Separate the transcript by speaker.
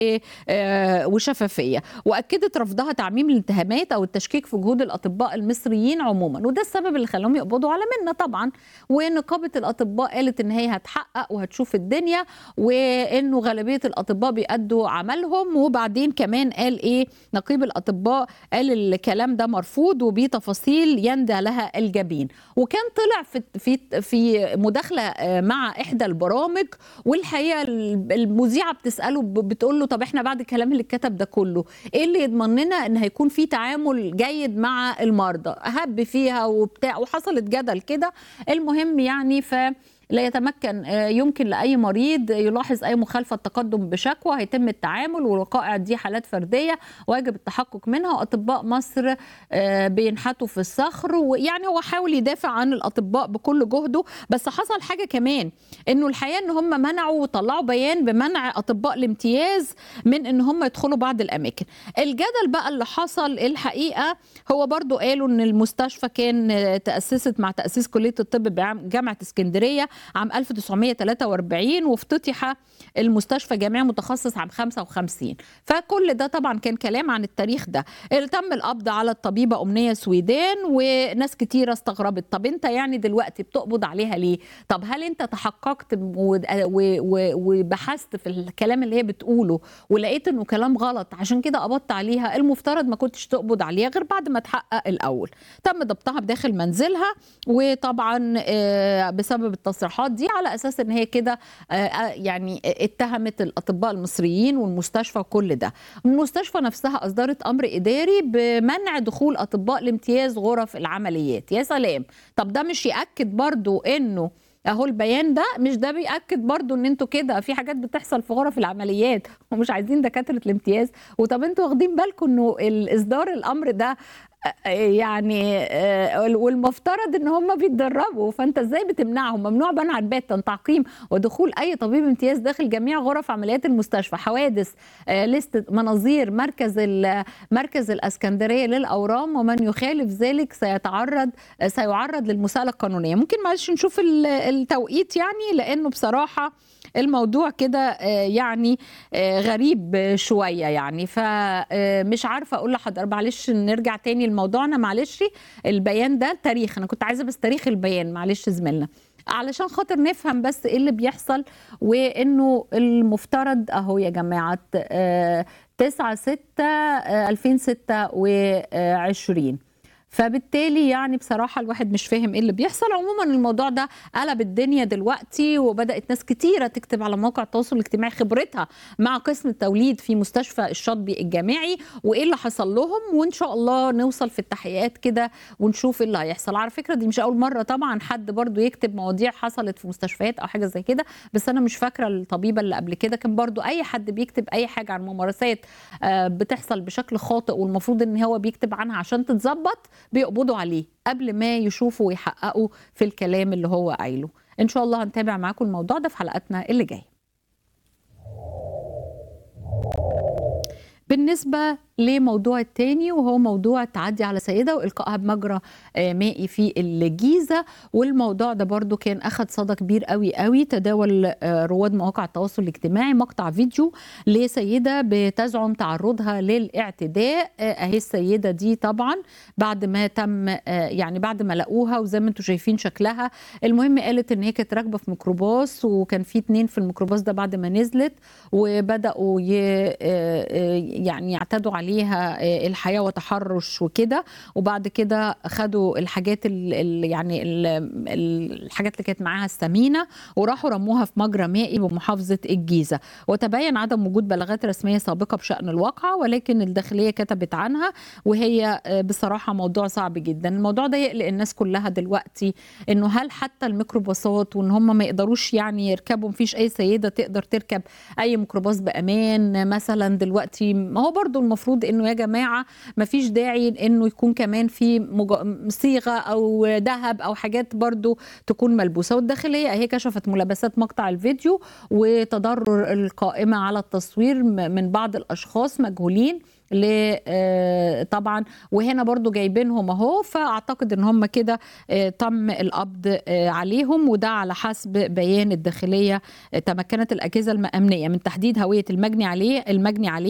Speaker 1: وشفافيه واكدت رفضها تعميم الاتهامات او التشكيك في جهود الاطباء المصريين عموما وده السبب اللي خلاهم يقبضوا على منا طبعا ونقابه الاطباء قالت ان هي هتحقق وهتشوف الدنيا وانه غالبيه الاطباء بيأدوا عملهم وبعدين كمان قال ايه نقيب الاطباء قال الكلام ده مرفوض وبتفاصيل يندى لها الجبين وكان طلع في في في مداخله مع احدى البرامج والحقيقه المذيعه بتساله بتقول له طب احنا بعد الكلام اللي اتكتب ده كله ايه اللي يضمن لنا ان هيكون في تعامل جيد مع المرضى هب فيها وبتاع وحصلت جدل كده المهم يعني ف لا يتمكن يمكن لاي مريض يلاحظ اي مخالفه تقدم بشكوى هيتم التعامل والوقائع دي حالات فرديه واجب التحقق منها واطباء مصر بينحتوا في الصخر ويعني هو حاول يدافع عن الاطباء بكل جهده بس حصل حاجه كمان انه الحقيقه ان هم منعوا وطلعوا بيان بمنع اطباء الامتياز من ان هم يدخلوا بعض الاماكن الجدل بقى اللي حصل الحقيقه هو برضو قالوا ان المستشفى كان تاسست مع تاسيس كليه الطب بجامعه اسكندريه عام 1943 وافتتح المستشفى جامعي متخصص عام 55 فكل ده طبعا كان كلام عن التاريخ ده تم القبض على الطبيبه امنيه سويدان وناس كتيره استغربت طب انت يعني دلوقتي بتقبض عليها ليه طب هل انت تحققت وبحثت في الكلام اللي هي بتقوله ولقيت انه كلام غلط عشان كده قبضت عليها المفترض ما كنتش تقبض عليها غير بعد ما تحقق الاول تم ضبطها بداخل منزلها وطبعا بسبب التصريحات دي على اساس ان هي كده يعني اتهمت الاطباء المصريين والمستشفى وكل ده المستشفى نفسها اصدرت امر اداري بمنع دخول اطباء الامتياز غرف العمليات يا سلام طب ده مش ياكد برضو انه اهو البيان ده مش ده بياكد برضو ان انتوا كده في حاجات بتحصل في غرف العمليات ومش عايزين دكاتره الامتياز وطب انتوا واخدين بالكم انه الاصدار الامر ده يعني والمفترض ان هم بيتدربوا فانت ازاي بتمنعهم ممنوع منعا باتا تعقيم ودخول اي طبيب امتياز داخل جميع غرف عمليات المستشفى حوادث لست مناظير مركز مركز الاسكندريه للاورام ومن يخالف ذلك سيتعرض سيعرض للمساءله القانونيه ممكن معلش نشوف التوقيت يعني لانه بصراحه الموضوع كده يعني غريب شويه يعني فمش عارفه اقول لحضرتك معلش نرجع تاني لموضوعنا معلش البيان ده تاريخ انا كنت عايزه بس تاريخ البيان معلش زميلنا علشان خاطر نفهم بس ايه اللي بيحصل وانه المفترض اهو يا جماعه 9 6 2026 فبالتالي يعني بصراحه الواحد مش فاهم ايه اللي بيحصل عموما الموضوع ده قلب الدنيا دلوقتي وبدات ناس كتيره تكتب على مواقع التواصل الاجتماعي خبرتها مع قسم التوليد في مستشفى الشاطبي الجامعي وايه اللي حصل لهم وان شاء الله نوصل في التحقيقات كده ونشوف ايه اللي هيحصل على فكره دي مش اول مره طبعا حد برضو يكتب مواضيع حصلت في مستشفيات او حاجه زي كده بس انا مش فاكره الطبيبه اللي قبل كده كان برضو اي حد بيكتب اي حاجه عن ممارسات بتحصل بشكل خاطئ والمفروض ان هو بيكتب عنها عشان تتظبط بيقبضوا عليه قبل ما يشوفوا ويحققوا في الكلام اللي هو قايله ان شاء الله هنتابع معاكم الموضوع ده في حلقاتنا اللي جايه بالنسبة لموضوع التاني وهو موضوع التعدي على سيدة وإلقائها بمجرى مائي في الجيزة والموضوع ده برضو كان أخذ صدى كبير قوي قوي تداول رواد مواقع التواصل الاجتماعي مقطع فيديو لسيدة بتزعم تعرضها للاعتداء أهي السيدة دي طبعا بعد ما تم يعني بعد ما لقوها وزي ما انتم شايفين شكلها المهم قالت ان هي كانت راكبة في ميكروباص وكان في اتنين في الميكروباص ده بعد ما نزلت وبدأوا يعني يعتدوا عليه عليها الحياه وتحرش وكده وبعد كده خدوا الحاجات ال ال يعني ال الحاجات اللي كانت معاها الثمينه وراحوا رموها في مجرى مائي بمحافظه الجيزه وتبين عدم وجود بلاغات رسميه سابقه بشان الواقعه ولكن الداخليه كتبت عنها وهي بصراحه موضوع صعب جدا الموضوع ده يقلق الناس كلها دلوقتي انه هل حتى الميكروباصات وان هم ما يقدروش يعني يركبوا مفيش اي سيده تقدر تركب اي ميكروباص بامان مثلا دلوقتي ما هو برضو المفروض اعتقاد انه يا جماعه ما فيش داعي انه يكون كمان في مج... صيغه او ذهب او حاجات برضو تكون ملبوسه والداخليه اهي كشفت ملابسات مقطع الفيديو وتضرر القائمه على التصوير من بعض الاشخاص مجهولين ل طبعا وهنا برضو جايبينهم اهو فاعتقد ان هم كده تم القبض عليهم وده على حسب بيان الداخليه تمكنت الاجهزه الامنيه من تحديد هويه المجني عليه المجني عليه